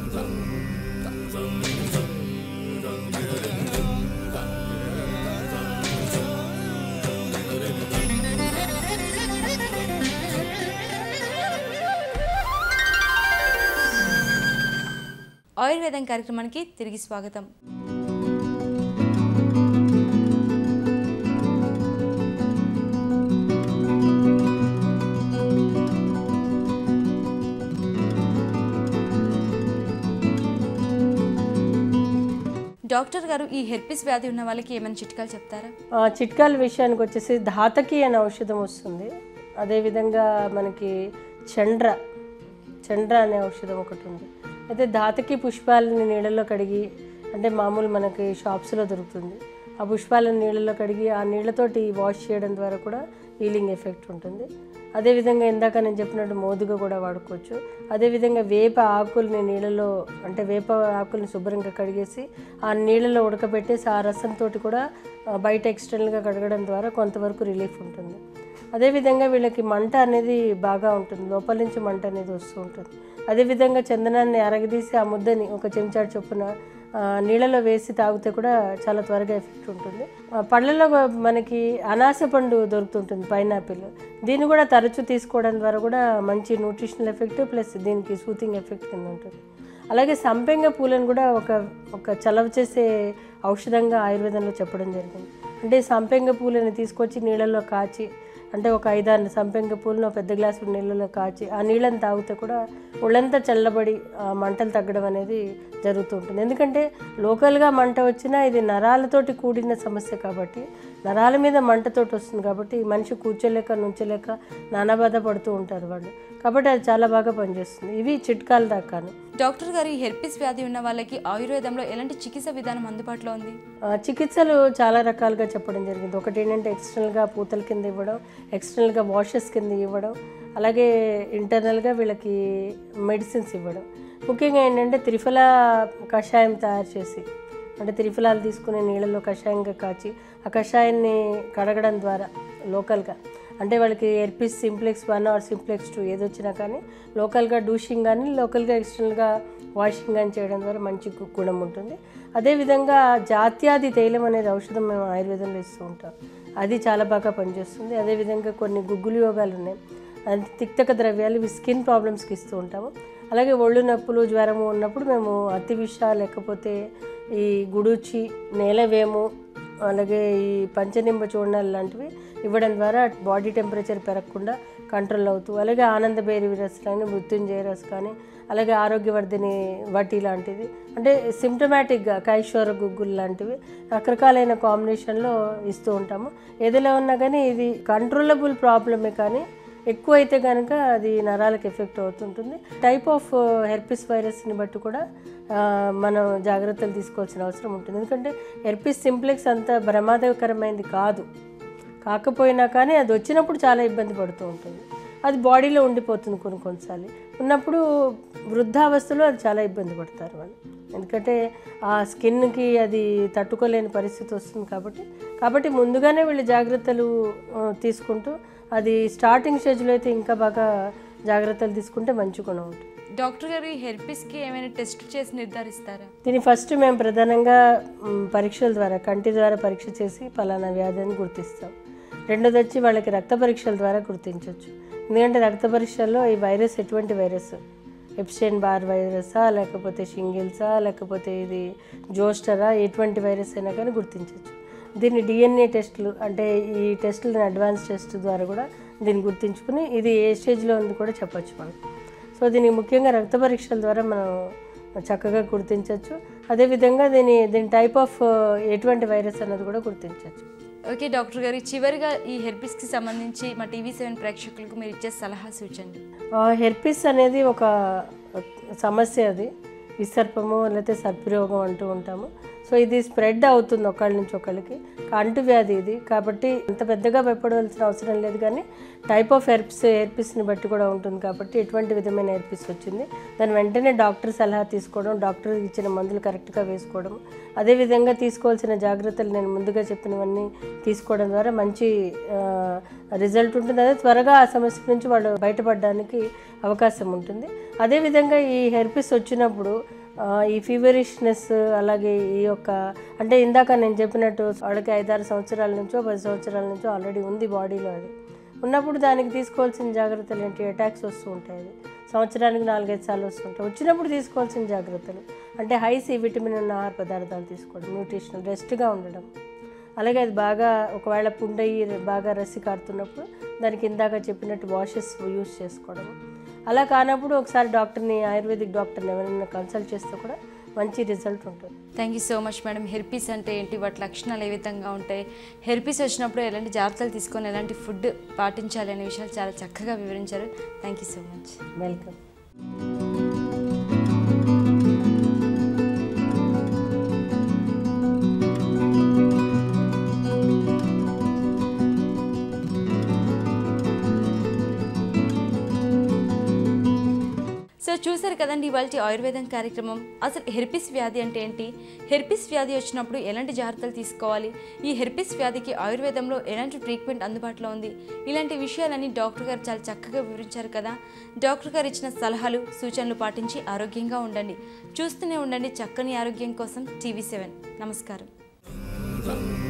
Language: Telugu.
ఆయుర్వేదం కార్యక్రమానికి తిరిగి స్వాగతం డాక్టర్ గారు ఈ హెర్పిస్ వ్యాధి ఉన్న వాళ్ళకి ఏమైనా చిట్కాలు చెప్తారా ఆ, చిట్కాల విషయానికి వచ్చేసి ధాతకి అనే ఔషధం వస్తుంది అదేవిధంగా మనకి చండ్ర చండ్ర అనే ఔషధం ఒకటి ఉంది అయితే ధాతకి పుష్పాలని నీళ్ళలో కడిగి అంటే మామూలు మనకి షాప్స్లో దొరుకుతుంది ఆ పుష్పాలను నీళ్ళలో కడిగి ఆ నీళ్ళతోటి వాష్ చేయడం ద్వారా కూడా హీలింగ్ ఎఫెక్ట్ ఉంటుంది అదేవిధంగా ఇందాక నేను చెప్పినట్టు మోదుగా కూడా వాడుకోవచ్చు అదేవిధంగా వేప ఆకుల్ని నీళ్ళలో అంటే వేప ఆకుల్ని శుభ్రంగా కడిగేసి ఆ నీళ్ళలో ఉడకబెట్టేసి ఆ రసంతో కూడా ఆ, బయట ఎక్స్టర్నల్గా కడగడం ద్వారా కొంతవరకు రిలీఫ్ ఉంటుంది అదేవిధంగా వీళ్ళకి మంట అనేది బాగా ఉంటుంది లోపల నుంచి మంట అనేది వస్తూ ఉంటుంది అదేవిధంగా చందనాన్ని అరగదీసి ఆ ముద్దని ఒక చెంచాడు చొప్పున ఆ, నీళ్ళలో వేసి తాగితే కూడా చాలా త్వరగా ఎఫెక్ట్ ఉంటుంది ఆ, పళ్ళలో మనకి అనాస పండు దొరుకుతుంటుంది పైనాపిల్ దీన్ని కూడా తరచూ తీసుకోవడం ద్వారా కూడా మంచి న్యూట్రిషనల్ ఎఫెక్ట్ ప్లస్ దీనికి సూతింగ్ ఎఫెక్ట్ కింద ఉంటుంది అలాగే సంపెంగ పూలను కూడా ఒక ఒక చలవ చేసే ఔషధంగా ఆయుర్వేదంలో చెప్పడం జరిగింది అంటే సంపెంగ పూలని తీసుకొచ్చి నీళ్ళలో కాచి అంటే ఒక ఐదారు సంపెంగ పూలను ఒక పెద్ద గ్లాసు నీళ్ళలో కాచి ఆ నీళ్ళని తాగితే కూడా ఒళ్ళంతా చల్లబడి ఆ మంటలు తగ్గడం అనేది జరుగుతూ ఉంటుంది ఎందుకంటే లోకల్గా మంట వచ్చినా ఇది నరాలతోటి కూడిన సమస్య కాబట్టి నరాల మీద మంటతోటి వస్తుంది కాబట్టి మనిషి కూర్చోలేక నుంచోలేక నానా బాధ పడుతూ ఉంటారు వాళ్ళు కాబట్టి అది చాలా బాగా పనిచేస్తుంది ఇవి చిట్కాల దాకాను డాక్టర్ గారు ఈ హెర్పిస్ వ్యాధి ఉన్న వాళ్ళకి ఆయుర్వేదంలో ఎలాంటి చికిత్స విధానం అందుబాటులో ఉంది ఆ, చికిత్సలు చాలా రకాలుగా చెప్పడం జరిగింది ఒకటి ఏంటంటే ఎక్స్టర్నల్గా పూతల కింద ఇవ్వడం ఎక్స్టర్నల్గా వాషెస్ కింద ఇవ్వడం అలాగే ఇంటర్నల్గా వీళ్ళకి మెడిసిన్స్ ఇవ్వడం ముఖ్యంగా ఏంటంటే త్రిఫల కషాయం తయారు చేసి అంటే త్రిఫలాలు తీసుకునే నీళ్ళలో కషాయంగా కాచి ఆ కషాయాన్ని కడగడం ద్వారా లోకల్గా అంటే వాళ్ళకి herpes simplex one or simplex two ఏది వచ్చినా కానీ లోకల్గా డూషింగ్ కానీ లోకల్గా ఎక్స్టర్నల్గా వాషింగ్ కానీ చేయడం ద్వారా మంచి గు- గుణం ఉంటుంది అదేవిధంగా జాత్యాది తైలం అనేది ఔషధం మేము ఆయుర్వేదంలో ఇస్తూ ఉంటాం అది చాలా బాగా పనిచేస్తుంది అదేవిధంగా కొన్ని గుగ్గులు యోగాలు ఉన్నాయి అది తిక్తక ద్రవ్యాలు ఇవి స్కిన్ ప్రాబ్లమ్స్కి ఇస్తూ ఉంటాము అలాగే ఒళ్ళు నొప్పులు జ్వరము ఉన్నప్పుడు మేము అతి విష లేకపోతే ఈ గుడుచి నేలవేము అలాగే ఈ పంచనింబ చూర్ణాలు లాంటివి ఇవ్వడం ద్వారా బాడీ టెంపరేచర్ పెరగకుండా కంట్రోల్ అవుతూ అలాగే ఆనంద బేరి రస్ కానీ మృత్యుంజయ రస్ కానీ అలాగే ఆరోగ్యవర్ధిని వటి లాంటిది అంటే సిమ్టమాటిక్గా కైషోర గుగ్గులు లాంటివి రకరకాలైన కాంబినేషన్లో ఇస్తూ ఉంటాము ఏదిలో ఉన్నా కానీ ఇది కంట్రోలబుల్ ప్రాబ్లమే కానీ ఎక్కువ అయితే కనుక అది నరాలకు ఎఫెక్ట్ అవుతుంటుంది టైప్ ఆఫ్ హెర్పిస్ వైరస్ని బట్టి కూడా ఆ, మనం జాగ్రత్తలు తీసుకోవాల్సిన అవసరం ఉంటుంది ఎందుకంటే హెర్పిస్ సింప్లెక్స్ అంత ప్రమాదకరమైనది కాదు కాకపోయినా కానీ అది వచ్చినప్పుడు చాలా ఇబ్బంది పడుతూ ఉంటుంది అది బాడీలో ఉండిపోతుంది కొన్ని కొన్నిసార్లు ఉన్నప్పుడు వృద్ధావస్థలో అది చాలా ఇబ్బంది పడతారు వాళ్ళు ఎందుకంటే ఆ స్కిన్కి అది తట్టుకోలేని పరిస్థితి వస్తుంది కాబట్టి కాబట్టి ముందుగానే వీళ్ళు జాగ్రత్తలు ఆ, తీసుకుంటూ అది స్టార్టింగ్ స్టేజ్లో అయితే ఇంకా బాగా జాగ్రత్తలు తీసుకుంటే మంచి గుణం ఉంటుంది డాక్టర్ గారు ఈ హెర్పిస్కి ఏమైనా టెస్ట్ చేసి నిర్ధారిస్తారా దీన్ని ఫస్ట్ మేము ప్రధానంగా మ్, పరీక్షల ద్వారా కంటి ద్వారా పరీక్ష చేసి పలానా వ్యాధి అని గుర్తిస్తాం రెండోది వచ్చి వాళ్ళకి రక్త పరీక్షల ద్వారా గుర్తించవచ్చు ఎందుకంటే రక్త పరీక్షల్లో ఈ వైరస్ ఎటువంటి వైరస్ ఎప్స్టైన్ బార్ వైరసా లేకపోతే షింగిల్సా లేకపోతే ఇది జోస్టరా ఎటువంటి వైరస్ అయినా కానీ గుర్తించవచ్చు దీన్ని డిఎన్ఏ టెస్టులు అంటే ఈ టెస్టులను అడ్వాన్స్ టెస్ట్ ద్వారా కూడా దీన్ని గుర్తించుకుని ఇది ఏ స్టేజ్లో ఉంది కూడా చెప్పొచ్చు మనం సో దీనికి ముఖ్యంగా రక్త పరీక్షల ద్వారా మనం చక్కగా గుర్తించవచ్చు అదేవిధంగా దీని దీని టైప్ ఆఫ్ ఎటువంటి వైరస్ అన్నది కూడా గుర్తించవచ్చు ఓకే డాక్టర్ గారు చివరిగా ఈ హెర్పిస్కి సంబంధించి మా టీవీ సెవెన్ ప్రేక్షకులకు మీరు ఇచ్చే సలహా సూచండి హెర్పిస్ అనేది ఒక సమస్య అది విసర్పము లేకపోతే సర్పిరోగం అంటూ ఉంటాము సో ఇది స్ప్రెడ్ అవుతుంది ఒకళ్ళ నుంచి ఒకళ్ళకి అంటువ్యాధి ఇది కాబట్టి అంత పెద్దగా భయపడవలసిన అవసరం లేదు కానీ టైప్ ఆఫ్ హెర్పిస్ హెర్పిస్ని బట్టి కూడా ఉంటుంది కాబట్టి ఎటువంటి విధమైన హెర్పిస్ వచ్చింది దాని వెంటనే డాక్టర్ సలహా తీసుకోవడం డాక్టర్ ఇచ్చిన మందులు కరెక్ట్గా వేసుకోవడం అదేవిధంగా తీసుకోవాల్సిన జాగ్రత్తలు నేను ముందుగా చెప్పినవన్నీ తీసుకోవడం ద్వారా మంచి రిజల్ట్ ఉంటుంది అదే త్వరగా ఆ సమస్య నుంచి వాళ్ళు బయటపడడానికి అవకాశం ఉంటుంది అదేవిధంగా ఈ హెర్పిస్ వచ్చినప్పుడు ఆ, ఈ ఫీవరిష్నెస్ అలాగే ఈ యొక్క అంటే ఇందాక నేను చెప్పినట్టు వాళ్ళకి ఐదారు సంవత్సరాల నుంచో పది సంవత్సరాల నుంచో ఆల్రెడీ ఉంది బాడీలో అది ఉన్నప్పుడు దానికి తీసుకోవాల్సిన జాగ్రత్తలు ఏంటి అటాక్స్ వస్తూ ఉంటాయి అది సంవత్సరానికి నాలుగైదు సార్లు వస్తుంటాయి వచ్చినప్పుడు తీసుకోవాల్సిన జాగ్రత్తలు అంటే హై సి విటమిన్ ఉన్న ఆహార పదార్థాలు తీసుకోవడం న్యూట్రిషనల్ రెస్ట్గా ఉండడం అలాగే అది బాగా ఒకవేళ పుండయి బాగా రసి కారుతున్నప్పుడు దానికి ఇందాక చెప్పినట్టు వాషెస్ యూస్ చేసుకోవడం అలా కానప్పుడు ఒకసారి డాక్టర్ని ఆయుర్వేదిక్ డాక్టర్ని ఎవరైనా కన్సల్ట్ చేస్తే కూడా మంచి రిజల్ట్ ఉంటుంది thank you so much madam herpes అంటే ఏంటి వాటి లక్షణాలు ఏ విధంగా ఉంటాయి హెర్పీస్ వచ్చినప్పుడు ఎలాంటి జాగ్రత్తలు తీసుకొని ఎలాంటి ఫుడ్ పాటించాలి అనే విషయాలు చాలా చక్కగా వివరించారు thank you so much welcome so చూసారు కదండి ఇవాళ ఆయుర్వేదం కార్యక్రమం అసలు హెర్పిస్ వ్యాధి అంటే ఏంటి హెర్పిస్ వ్యాధి వచ్చినప్పుడు ఎలాంటి జాగ్రత్తలు తీసుకోవాలి ఈ హెర్పిస్ వ్యాధికి ఆయుర్వేదంలో ఎలాంటి ట్రీట్మెంట్ అందుబాటులో ఉంది ఇలాంటి విషయాలన్నీ డాక్టర్ గారు చాలా చక్కగా వివరించారు కదా డాక్టర్ గారు ఇచ్చిన సలహాలు సూచనలు పాటించి ఆరోగ్యంగా ఉండండి చూస్తూనే ఉండండి చక్కని ఆరోగ్యం కోసం టీవీ సెవెన్ నమస్కారం